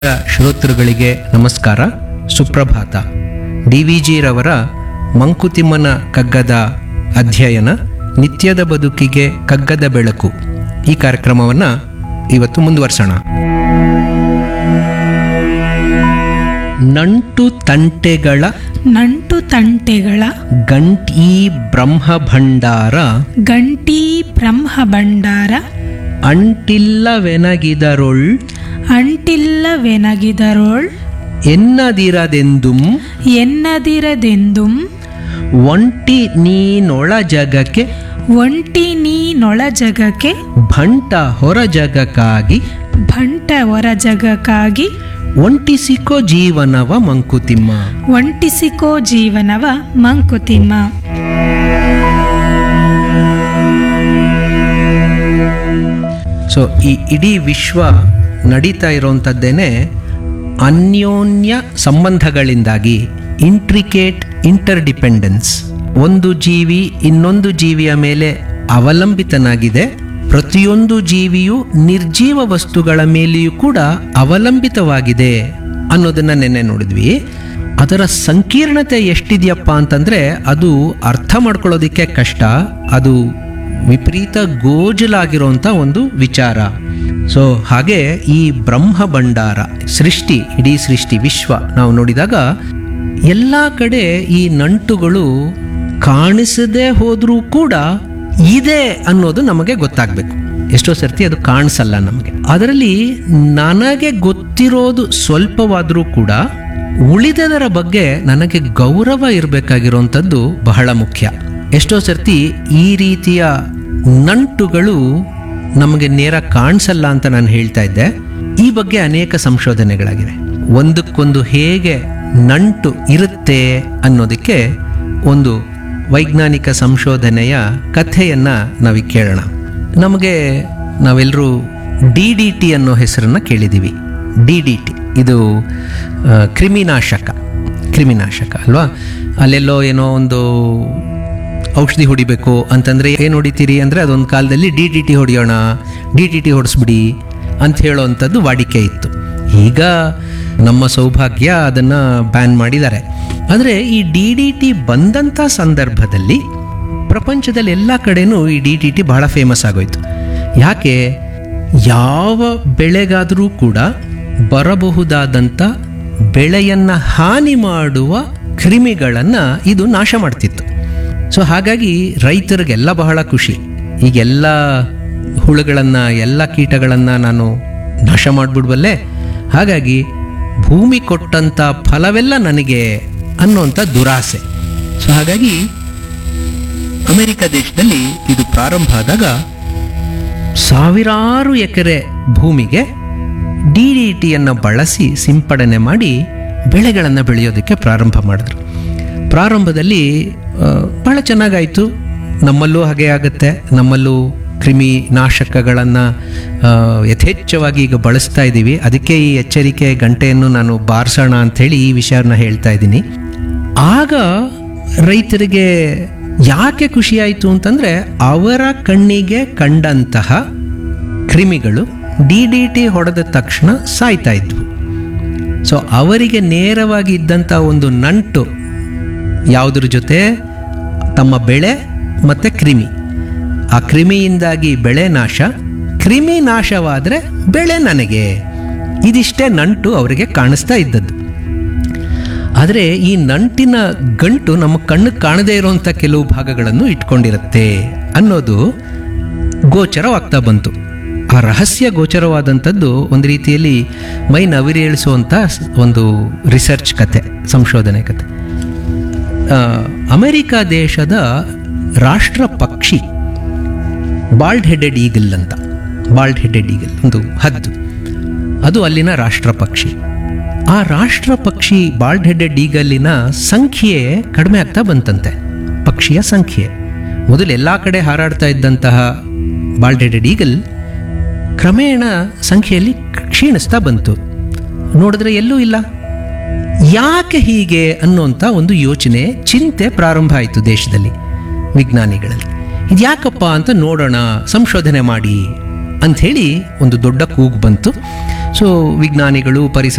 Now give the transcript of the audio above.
ಶ್ರೋತೃಗಳಿಗೆ ನಮಸ್ಕಾರ ಸುಪ್ರಭಾತ ಡಿ ವಿ ಜಿರವರ ಮಂಕುತಿಮ್ಮನ ಕಗ್ಗದ ಅಧ್ಯಯನ ನಿತ್ಯದ ಬದುಕಿಗೆ ಕಗ್ಗದ ಬೆಳಕು ಈ ಕಾರ್ಯಕ್ರಮವನ್ನು ಇವತ್ತು ಮುಂದುವರ್ಸೋಣ ನಂಟು ತಂಟೆಗಳ ನಂಟು ತಂಟೆಗಳ ಗಂಟೀ ಬ್ರಹ್ಮಭಂಡಾರ ಗಂಟೀ ಬ್ರಹ್ಮ ಭಂಡಾರ ಅಂಟಿಲ್ಲವೆನಗಿದರೊಳ್ ಅಂಟಿಲ್ಲವೆನಗಿದರೋಳ್ ಎನ್ನದಿರದೆಂದುಂ ಎನ್ನದಿರದೆಂದುಂ ಒಂಟಿ ನೀನೊಳ ಜಗಕ್ಕೆ ಒಂಟಿ ನೀನೊಳ ಜಗಕ್ಕೆ ಭಂಟ ಹೊರ ಜಗಕ್ಕಾಗಿ ಭಂಟ ಹೊರ ಜಗಕ್ಕಾಗಿ ಒಂಟಿಸಿಕೋ ಜೀವನವ ಮಂಕುತಿಮ್ಮ ಒಂಟಿಸಿಕೋ ಜೀವನವ ಮಂಕುತಿಮ್ಮ ಸೊ ಈ ಇಡೀ ವಿಶ್ವ ನಡೀತಾ ಇರೋವಂಥದ್ದೇನೆ ಅನ್ಯೋನ್ಯ ಸಂಬಂಧಗಳಿಂದಾಗಿ ಇಂಟ್ರಿಕೇಟ್ ಇಂಟರ್ಡಿಪೆಂಡೆನ್ಸ್ ಒಂದು ಜೀವಿ ಇನ್ನೊಂದು ಜೀವಿಯ ಮೇಲೆ ಅವಲಂಬಿತನಾಗಿದೆ ಪ್ರತಿಯೊಂದು ಜೀವಿಯು ನಿರ್ಜೀವ ವಸ್ತುಗಳ ಮೇಲೆಯೂ ಕೂಡ ಅವಲಂಬಿತವಾಗಿದೆ ಅನ್ನೋದನ್ನ ನೆನ್ನೆ ನೋಡಿದ್ವಿ ಅದರ ಸಂಕೀರ್ಣತೆ ಎಷ್ಟಿದೆಯಪ್ಪ ಅಂತಂದ್ರೆ ಅದು ಅರ್ಥ ಮಾಡ್ಕೊಳ್ಳೋದಕ್ಕೆ ಕಷ್ಟ ಅದು ವಿಪರೀತ ಗೋಜಲಾಗಿರುವಂಥ ಒಂದು ವಿಚಾರ ಸೊ ಹಾಗೆ ಈ ಬ್ರಹ್ಮ ಭಂಡಾರ ಸೃಷ್ಟಿ ಇಡೀ ಸೃಷ್ಟಿ ವಿಶ್ವ ನಾವು ನೋಡಿದಾಗ ಎಲ್ಲ ಕಡೆ ಈ ನಂಟುಗಳು ಕಾಣಿಸದೇ ಹೋದ್ರೂ ಕೂಡ ಇದೆ ಅನ್ನೋದು ನಮಗೆ ಗೊತ್ತಾಗಬೇಕು ಎಷ್ಟೋ ಸರ್ತಿ ಅದು ಕಾಣಿಸಲ್ಲ ನಮಗೆ ಅದರಲ್ಲಿ ನನಗೆ ಗೊತ್ತಿರೋದು ಸ್ವಲ್ಪವಾದರೂ ಕೂಡ ಉಳಿದದರ ಬಗ್ಗೆ ನನಗೆ ಗೌರವ ಇರಬೇಕಾಗಿರುವಂಥದ್ದು ಬಹಳ ಮುಖ್ಯ ಎಷ್ಟೋ ಸರ್ತಿ ಈ ರೀತಿಯ ನಂಟುಗಳು ನಮಗೆ ನೇರ ಕಾಣಿಸಲ್ಲ ಅಂತ ನಾನು ಹೇಳ್ತಾ ಇದ್ದೆ ಈ ಬಗ್ಗೆ ಅನೇಕ ಸಂಶೋಧನೆಗಳಾಗಿವೆ ಒಂದಕ್ಕೊಂದು ಹೇಗೆ ನಂಟು ಇರುತ್ತೆ ಅನ್ನೋದಕ್ಕೆ ಒಂದು ವೈಜ್ಞಾನಿಕ ಸಂಶೋಧನೆಯ ಕಥೆಯನ್ನ ನಾವೀಗ ಕೇಳೋಣ ನಮಗೆ ನಾವೆಲ್ಲರೂ ಡಿ ಡಿ ಟಿ ಅನ್ನೋ ಹೆಸರನ್ನ ಕೇಳಿದ್ದೀವಿ ಡಿ ಡಿ ಟಿ ಇದು ಆ, ಕ್ರಿಮಿನಾಶಕ ಕ್ರಿಮಿನಾಶಕ ಅಲ್ವಾ ಅಲ್ಲೆಲ್ಲೋ ಏನೋ ಒಂದು ಔಷಧಿ ಹೊಡಿಬೇಕು ಅಂತಂದ್ರೆ ಏನು ಹೊಡಿತೀರಿ ಅಂದರೆ ಅದೊಂದು ಕಾಲದಲ್ಲಿ ಡಿ ಡಿ ಟಿ ಹೊಡೆಯೋಣ ಡಿ ಡಿ ಟಿ ಹೊಡಿಸ್ಬಿಡಿ ಅಂತ ಹೇಳೋವಂಥದ್ದು ವಾಡಿಕೆ ಇತ್ತು ಈಗ ನಮ್ಮ ಸೌಭಾಗ್ಯ ಅದನ್ನು ಬ್ಯಾನ್ ಮಾಡಿದ್ದಾರೆ ಆದರೆ ಈ ಡಿ ಡಿ ಟಿ ಬಂದಂಥ ಸಂದರ್ಭದಲ್ಲಿ ಪ್ರಪಂಚದಲ್ಲಿ ಎಲ್ಲ ಕಡೆನೂ ಈ ಡಿ ಟಿ ಟಿ ಬಹಳ ಫೇಮಸ್ ಆಗೋಯ್ತು ಯಾಕೆ ಯಾವ ಬೆಳೆಗಾದರೂ ಕೂಡ ಬರಬಹುದಾದಂಥ ಬೆಳೆಯನ್ನು ಹಾನಿ ಮಾಡುವ ಕ್ರಿಮಿಗಳನ್ನು ಇದು ನಾಶ ಮಾಡ್ತಿತ್ತು ಸೊ ಹಾಗಾಗಿ ರೈತರಿಗೆಲ್ಲ ಬಹಳ ಖುಷಿ ಈಗೆಲ್ಲ ಹುಳುಗಳನ್ನು ಎಲ್ಲ ಕೀಟಗಳನ್ನು ನಾನು ನಾಶ ಮಾಡಿಬಿಡ್ಬಲ್ಲೆ ಹಾಗಾಗಿ ಭೂಮಿ ಕೊಟ್ಟಂಥ ಫಲವೆಲ್ಲ ನನಗೆ ಅನ್ನೋಂಥ ದುರಾಸೆ ಸೊ ಹಾಗಾಗಿ ಅಮೆರಿಕ ದೇಶದಲ್ಲಿ ಇದು ಪ್ರಾರಂಭ ಆದಾಗ ಸಾವಿರಾರು ಎಕರೆ ಭೂಮಿಗೆ ಡಿ ಡಿ ಟಿಯನ್ನು ಬಳಸಿ ಸಿಂಪಡಣೆ ಮಾಡಿ ಬೆಳೆಗಳನ್ನು ಬೆಳೆಯೋದಕ್ಕೆ ಪ್ರಾರಂಭ ಮಾಡಿದ್ರು ಪ್ರಾರಂಭದಲ್ಲಿ ಆ, ಬಹಳ ಚೆನ್ನಾಗಾಯಿತು ನಮ್ಮಲ್ಲೂ ಹಾಗೆ ಆಗುತ್ತೆ ನಮ್ಮಲ್ಲೂ ಕ್ರಿಮಿ ನಾಶಕಗಳನ್ನು ಯಥೇಚ್ಛವಾಗಿ ಈಗ ಬಳಸ್ತಾ ಇದ್ದೀವಿ ಅದಕ್ಕೆ ಈ ಎಚ್ಚರಿಕೆ ಗಂಟೆಯನ್ನು ನಾನು ಬಾರಿಸೋಣ ಅಂಥೇಳಿ ಈ ವಿಷಯನ ಹೇಳ್ತಾ ಇದ್ದೀನಿ ಆಗ ರೈತರಿಗೆ ಯಾಕೆ ಖುಷಿಯಾಯಿತು ಅಂತಂದರೆ ಅವರ ಕಣ್ಣಿಗೆ ಕಂಡಂತಹ ಕ್ರಿಮಿಗಳು ಡಿ ಡಿ ಟಿ ಹೊಡೆದ ತಕ್ಷಣ ಸಾಯ್ತಾ ಇದ್ವು ಸೊ ಅವರಿಗೆ ನೇರವಾಗಿ ಇದ್ದಂಥ ಒಂದು ನಂಟು ಯಾವುದ್ರ ಜೊತೆ ತಮ್ಮ ಬೆಳೆ ಮತ್ತು ಕ್ರಿಮಿ ಆ ಕ್ರಿಮಿಯಿಂದಾಗಿ ಬೆಳೆ ನಾಶ ಕ್ರಿಮಿ ನಾಶವಾದರೆ ಬೆಳೆ ನನಗೆ ಇದಿಷ್ಟೇ ನಂಟು ಅವರಿಗೆ ಕಾಣಿಸ್ತಾ ಇದ್ದದ್ದು ಆದರೆ ಈ ನಂಟಿನ ಗಂಟು ನಮ್ಮ ಕಣ್ಣಿಗೆ ಕಾಣದೇ ಇರುವಂಥ ಕೆಲವು ಭಾಗಗಳನ್ನು ಇಟ್ಕೊಂಡಿರುತ್ತೆ ಅನ್ನೋದು ಗೋಚರವಾಗ್ತಾ ಬಂತು ಆ ರಹಸ್ಯ ಗೋಚರವಾದಂಥದ್ದು ಒಂದು ರೀತಿಯಲ್ಲಿ ಮೈ ನವಿರೇಳಿಸುವಂಥ ಸ್- ಒಂದು ರಿಸರ್ಚ್ ಕತೆ ಸಂಶೋಧನೆ ಕತೆ ಆ, ಅಮೆರಿಕ ದೇಶದ ರಾಷ್ಟ್ರ ಪಕ್ಷಿ ಬಾಲ್ಡ್ ಹೆಡೆಡ್ ಈಗಲ್ ಅಂತ ಬಾಲ್ಡ್ ಹೆಡೆಡ್ ಈಗಲ್ ಒಂದು ಹದ್ದು ಅದು ಅಲ್ಲಿನ ರಾಷ್ಟ್ರ ಪಕ್ಷಿ ಆ ರಾಷ್ಟ್ರ ಪಕ್ಷಿ ಬಾಲ್ಡ್ ಹೆಡೆಡ್ ಈಗಲ್ಲಿನ ಸಂಖ್ಯೆ ಕಡಿಮೆ ಆಗ್ತಾ ಬಂತಂತೆ ಪಕ್ಷಿಯ ಸಂಖ್ಯೆ ಮೊದಲು ಎಲ್ಲ ಕಡೆ ಹಾರಾಡ್ತಾ ಇದ್ದಂತಹ ಬಾಲ್ಡ್ ಹೆಡೆಡ್ ಈಗಲ್ ಕ್ರಮೇಣ ಸಂಖ್ಯೆಯಲ್ಲಿ ಕ್ಷೀಣಿಸ್ತಾ ಬಂತು ನೋಡಿದ್ರೆ ಎಲ್ಲೂ ಇಲ್ಲ ಯಾಕೆ ಹೀಗೆ ಅನ್ನೋಂಥ ಒಂದು ಯೋಚನೆ ಚಿಂತೆ ಪ್ರಾರಂಭ ಆಯಿತು ದೇಶದಲ್ಲಿ ವಿಜ್ಞಾನಿಗಳಲ್ಲಿ ಇದ್ಯಾಕಪ್ಪ ಅಂತ ನೋಡೋಣ ಸಂಶೋಧನೆ ಮಾಡಿ ಅಂಥೇಳಿ ಒಂದು ದೊಡ್ಡ ಕೂಗು ಬಂತು ಸೊ ವಿಜ್ಞಾನಿಗಳು ಪರಿಸರ